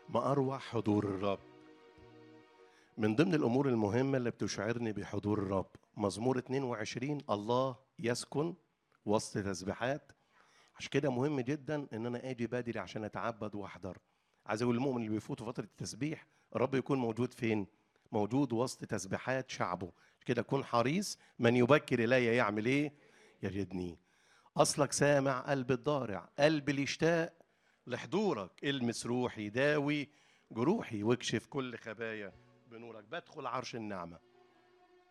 ما أروع حضور الرب من ضمن الأمور المهمة اللي بتشعرني بحضور الرب مزمور 22 الله يسكن وسط تسبيحات عشان كده مهم جدا ان انا اجي بدري عشان اتعبد واحضر عايز اقول المؤمن اللي بيفوتوا فتره التسبيح الرب يكون موجود فين موجود وسط تسبيحات شعبه كده كن حريص من يبكر الي يعمل ايه يجدني اصلك سامع قلب الضارع قلب اللي يشتاق لحضورك المس روحي داوي جروحي واكشف كل خبايا بنورك بدخل عرش النعمه